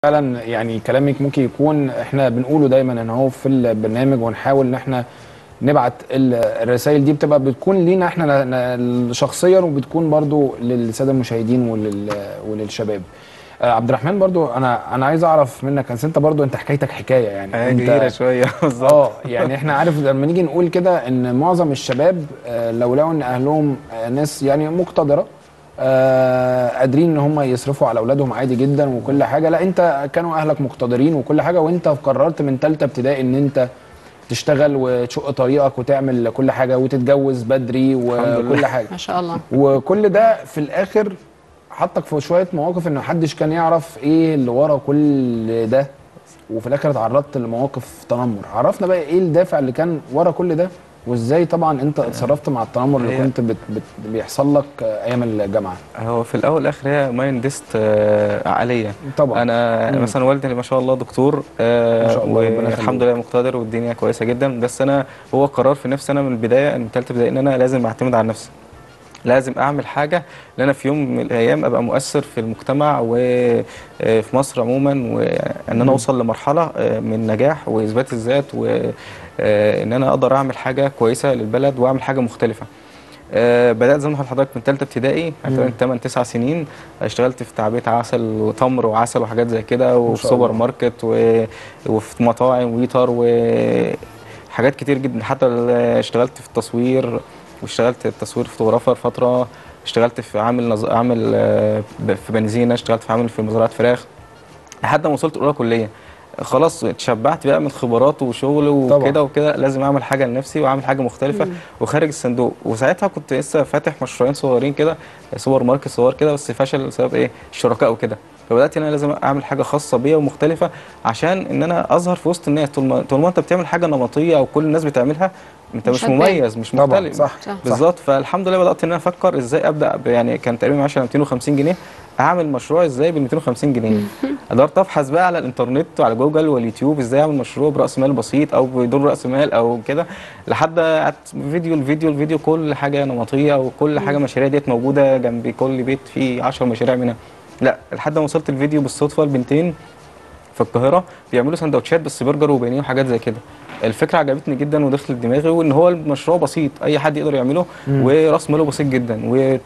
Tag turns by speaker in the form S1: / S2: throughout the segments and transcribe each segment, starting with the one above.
S1: فعلا يعني كلامك ممكن يكون احنا بنقوله دايما ان هو في البرنامج ونحاول ان احنا نبعت ال- الرسائل دي بتبقى بتكون لينا احنا ن- ن- شخصيا وبتكون برضو للساده المشاهدين ولل وللشباب آه، عبد الرحمن برضو انا انا عايز اعرف منك أصل انت برضو انت حكايتك حكايه يعني
S2: آه،
S1: انت
S2: كبيره شويه بالظبط
S1: اه يعني احنا عارف لما نيجي نقول كده ان معظم الشباب آه، لو لقوا ان اهلهم آه، ناس يعني مقتدره آه، قادرين ان هم يصرفوا على اولادهم عادي جدا وكل حاجه لا انت كانوا اهلك مقتدرين وكل حاجه وانت قررت من ثالثه ابتدائي ان انت تشتغل وتشق طريقك وتعمل كل حاجه وتتجوز بدري
S2: الحمد لله.
S1: وكل حاجه
S3: ما شاء الله
S1: وكل ده في الاخر حطك في شويه مواقف ان محدش كان يعرف ايه اللي ورا كل ده وفي الاخر اتعرضت لمواقف تنمر عرفنا بقى ايه الدافع اللي كان ورا كل ده وازاي طبعا انت اتصرفت مع التنمر اللي
S2: هي-
S1: كنت بت بت بيحصل لك آه، ايام الجامعه
S2: هو في الاول والاخر هي مايند ديست آه، عقليه
S1: طبعا
S2: انا
S1: مم.
S2: مثلا والدي ما شاء الله دكتور آه
S1: ما شاء الله، ربنا يخليه.
S2: والحمد لله مقتدر والدنيا كويسه جدا بس انا هو قرار في نفسي انا من البدايه من ثالثه ابتدائي ان انا لازم اعتمد على نفسي لازم اعمل حاجه ان انا في يوم من الايام ابقى مؤثر في المجتمع وفي مصر عموما وان انا اوصل لمرحله آه، من نجاح واثبات الذات وان انا اقدر اعمل حاجه كويسه للبلد واعمل حاجه مختلفه آه، بدات زي ما قلت لحضرتك من ثالثه ابتدائي تقريبا 8 9 سنين اشتغلت في تعبئه عسل وتمر وعسل وحاجات زي كده وفي
S1: شاء
S2: سوبر
S1: الله.
S2: ماركت و... وفي مطاعم ويتر وحاجات كتير جدا حتى ال- اشتغلت في التصوير واشتغلت تصوير فوتوغرافر فتره اشتغلت في عامل نز... عامل آه، ب- في بنزينه اشتغلت في عامل في مزرعه فراخ لحد ما وصلت اولى كليه خلاص اتشبعت بقى من خبرات وشغل
S1: طبعا.
S2: وكده وكده لازم اعمل حاجه لنفسي واعمل حاجه مختلفه وخارج الصندوق وساعتها كنت لسه فاتح مشروعين صغيرين كده سوبر ماركت صغير كده بس فشل بسبب ايه الشركاء وكده فبدات ان انا لازم اعمل حاجه خاصه بيا ومختلفه عشان ان انا اظهر في وسط الناس طول ما طول ما انت بتعمل حاجه نمطيه او كل الناس بتعملها انت
S3: مش
S2: مش
S3: هتبان.
S2: مميز مش
S1: طبعا
S2: مختلف
S1: صح
S3: صح.
S2: بالظبط فالحمد لله بدات ان انا افكر ازاي ابدا ب- يعني كان تقريبا معايا 250 جنيه اعمل مشروع ازاي بال 250 جنيه قدرت ابحث بقى على الانترنت وعلى جوجل واليوتيوب ازاي اعمل مشروع براس مال بسيط او بدون راس مال او كده لحد قعدت فيديو الفيديو الفيديو كل حاجه نمطيه وكل حاجه مشاريع ديت موجوده جنب كل بيت فيه 10 مشاريع منها لا لحد ما وصلت الفيديو بالصدفه لبنتين في القاهره بيعملوا سندوتشات بس برجر وبانيه وحاجات زي كده الفكره عجبتني جدا ودخلت دماغي وان هو المشروع بسيط اي حد يقدر يعمله وراس ماله بسيط جدا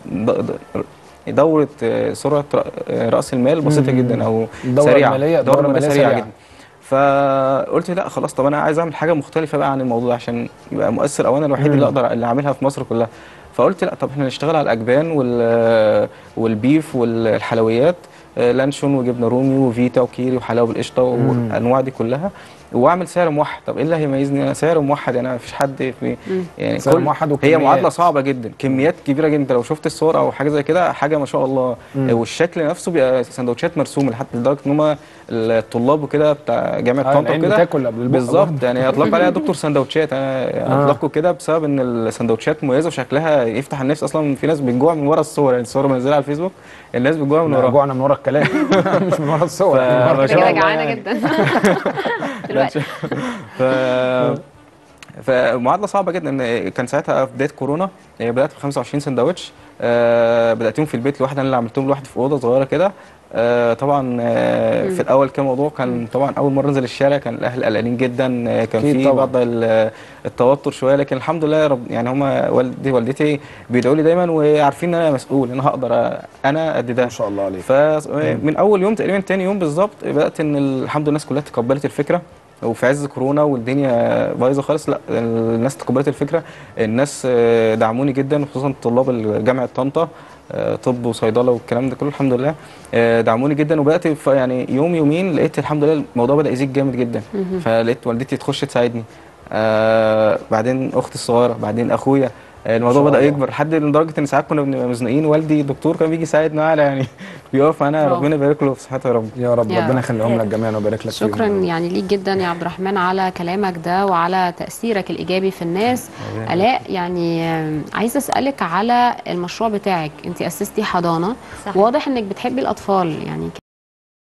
S2: ودوره سرعه ر- راس المال بسيطه
S1: مم.
S2: جدا او
S1: دورة
S2: سريعه
S1: مالية-
S2: دوره
S1: دورة
S2: ماليه
S1: مالية
S2: سريعه
S1: سريعة.
S2: جدا فقلت لا خلاص طب انا عايز اعمل حاجه مختلفه بقى عن الموضوع عشان يبقى مؤثر او انا الوحيد اللي اقدر اللي اعملها في مصر كلها فقلت لا طب احنا نشتغل على الاجبان وال والبيف والحلويات آه، لانشون وجبنه رومي وفيتا وكيري وحلاوه بالقشطه والانواع دي كلها واعمل سعر موحد طب ايه اللي هيميزني انا سعر موحد يعني مفيش حد في يعني
S1: سعر
S2: كل-
S1: موحد
S2: هي
S1: وكميات.
S2: معادله صعبه جدا كميات كبيره جدا انت لو شفت الصور او حاجه زي كده حاجه ما شاء الله والشكل نفسه بيبقى سندوتشات مرسومه لحد لدرجه ان هم الطلاب وكده بتاع جامعه
S1: آه،
S2: طنطا
S1: العين
S2: وكده
S1: بتاكل قبل البق
S2: بالظبط
S1: برضه.
S2: يعني اطلق عليها دكتور سندوتشات انا اطلقوا كده بسبب ان السندوتشات مميزه وشكلها يفتح النفس اصلا في ناس بتجوع من ورا الصور يعني الصور منزلها على الفيسبوك الناس بتجوع من
S1: لا،
S2: وراها
S1: جوعنا من ورا الكلام مش من ورا الصور
S2: ف-
S1: من ورا
S2: ما
S3: انت
S2: شاء
S3: كده
S2: الله
S3: جعانه
S2: يعني.
S3: جدا دلوقتي
S2: ف فمعادله صعبه جدا ان كان ساعتها في بدايه كورونا آه، بدات ب 25 سندوتش آه، بداتهم في البيت لوحدي انا اللي عملتهم لوحدي في اوضه صغيره كده آه، طبعا آه، في الاول كان موضوع كان طبعا اول مره انزل الشارع كان الاهل قلقانين جدا آه، كان
S1: أكيد
S2: في
S1: طبعاً.
S2: بعض ال- التوتر شويه لكن الحمد لله رب يعني هم والدي والدتي بيدعوا لي دايما وعارفين ان انا مسؤول ان انا هقدر أ- انا قد ده
S1: ما شاء الله عليك
S2: فمن اول يوم تقريبا تاني يوم بالظبط بدات ان الحمد لله الناس كلها تقبلت الفكره وفي عز كورونا والدنيا بايظه خالص لا الناس تقبلت الفكره الناس آه، دعموني جدا خصوصا طلاب جامعه طنطا آه، طب وصيدله والكلام ده كله الحمد لله آه، دعموني جدا وبدات في يعني يوم يومين لقيت الحمد لله الموضوع بدا يزيد جامد جدا فلقيت والدتي تخش تساعدني آه بعدين اختي الصغيره بعدين اخويا آه، الموضوع
S1: شاء
S2: بدا
S1: الله.
S2: يكبر لحد لدرجه ان ساعات كنا بنبقى مزنوقين والدي دكتور كان بيجي يساعدنا على يعني بيقف معانا
S3: برافو.
S2: ربنا يبارك له في صحته يا رب
S1: يا رب
S3: يا
S1: ربنا
S3: رب.
S1: يخليهم لك جميعا ويبارك لك فيهم.
S3: شكرا يعني ليك جدا يا عبد الرحمن على كلامك ده وعلى تأثيرك الإيجابي في الناس آلاء يعني آم، عايزة أسألك على المشروع بتاعك أنت أسستي حضانة
S4: صح.
S3: واضح أنك بتحبي الأطفال يعني